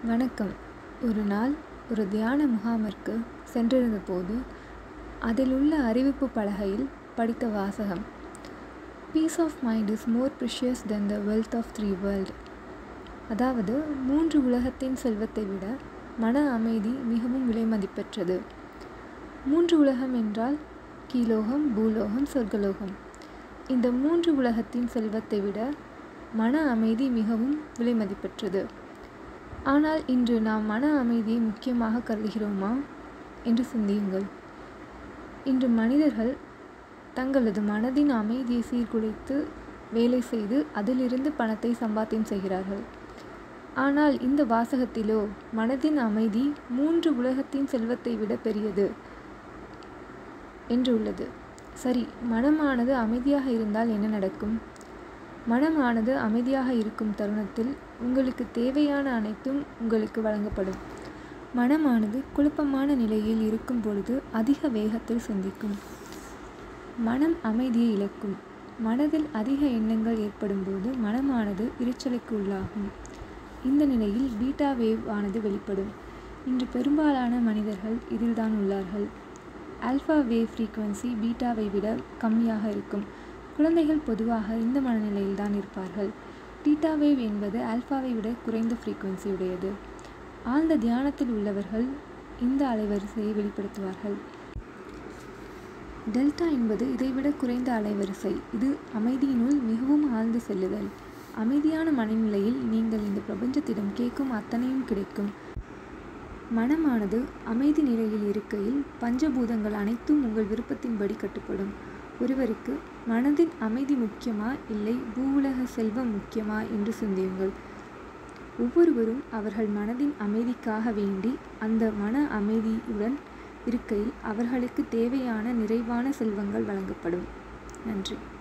வணக்கம் ஒரு நாள் ஒரு தியான முகாமிற்கு சென்றிருந்தபோது அதில் உள்ள அறிவிப்பு பலகையில் படித்த வாசகம் peace of mind is more precious than the wealth of three world அதாவது மூன்று உலகத்தின் செல்வத்தை விட மன அமைதி மிகவும் விலைமதிப்பற்றது மூன்று உலகம் என்றால் கீலோகம் பூலோகம் சொர்க்கலோகம் இந்த மூன்று உலகத்தின் செல்வத்தை விட மன அமைதி மிகவும் விலைமதிப்பற்றது ஆனால் இன்று நாம் மன அமைதியை முக்கியமாக கருதுகிறோமா என்று சிந்தியுங்கள் இன்று மனிதர்கள் தங்களது மனதின் அமைதியை சீர்குலைத்து வேலை செய்து அதிலிருந்து பணத்தை சம்பாத்தியம் செய்கிறார்கள் ஆனால் இந்த வாசகத்திலோ மனதின் அமைதி மூன்று உலகத்தின் செல்வத்தை விட பெரியது என்று உள்ளது சரி மனமானது அமைதியாக இருந்தால் என்ன நடக்கும் மனமானது அமைதியாக இருக்கும் தருணத்தில் உங்களுக்கு தேவையான அனைத்தும் உங்களுக்கு வழங்கப்படும் மனமானது குழப்பமான நிலையில் இருக்கும் பொழுது அதிக வேகத்தில் சிந்திக்கும் மனம் அமைதியை இழக்கும் மனதில் அதிக எண்ணங்கள் ஏற்படும் போது மனமானது இரைச்சலுக்கு உள்ளாகும் இந்த நிலையில் பீட்டா வேவ் ஆனது வெளிப்படும் இன்று பெரும்பாலான மனிதர்கள் இதில்தான் உள்ளார்கள் ஆல்ஃபா வேவ் ஃப்ரீக்குவன்சி பீட்டாவை விட கம்மியாக இருக்கும் குழந்தைகள் பொதுவாக இந்த மனநிலையில் தான் இருப்பார்கள் டீட்டா வேவ் என்பது ஆல்ஃபாவை விட குறைந்த ஃப்ரீக்குவன்சி உடையது ஆழ்ந்த தியானத்தில் உள்ளவர்கள் இந்த அலைவரிசையை வெளிப்படுத்துவார்கள் டெல்டா என்பது இதைவிட குறைந்த அலைவரிசை இது அமைதியினுள் மிகவும் ஆழ்ந்து செல்லுதல் அமைதியான மனநிலையில் நீங்கள் இந்த பிரபஞ்சத்திடம் கேட்கும் அத்தனையும் கிடைக்கும் மனமானது அமைதி நிலையில் இருக்கையில் பஞ்சபூதங்கள் அனைத்தும் உங்கள் விருப்பத்தின்படி கட்டுப்படும் ஒருவருக்கு மனதின் அமைதி முக்கியமா இல்லை பூவுலக செல்வம் முக்கியமா என்று சிந்தியுங்கள் ஒவ்வொருவரும் அவர்கள் மனதின் அமைதிக்காக வேண்டி அந்த மன அமைதியுடன் இருக்கையில் அவர்களுக்கு தேவையான நிறைவான செல்வங்கள் வழங்கப்படும் நன்றி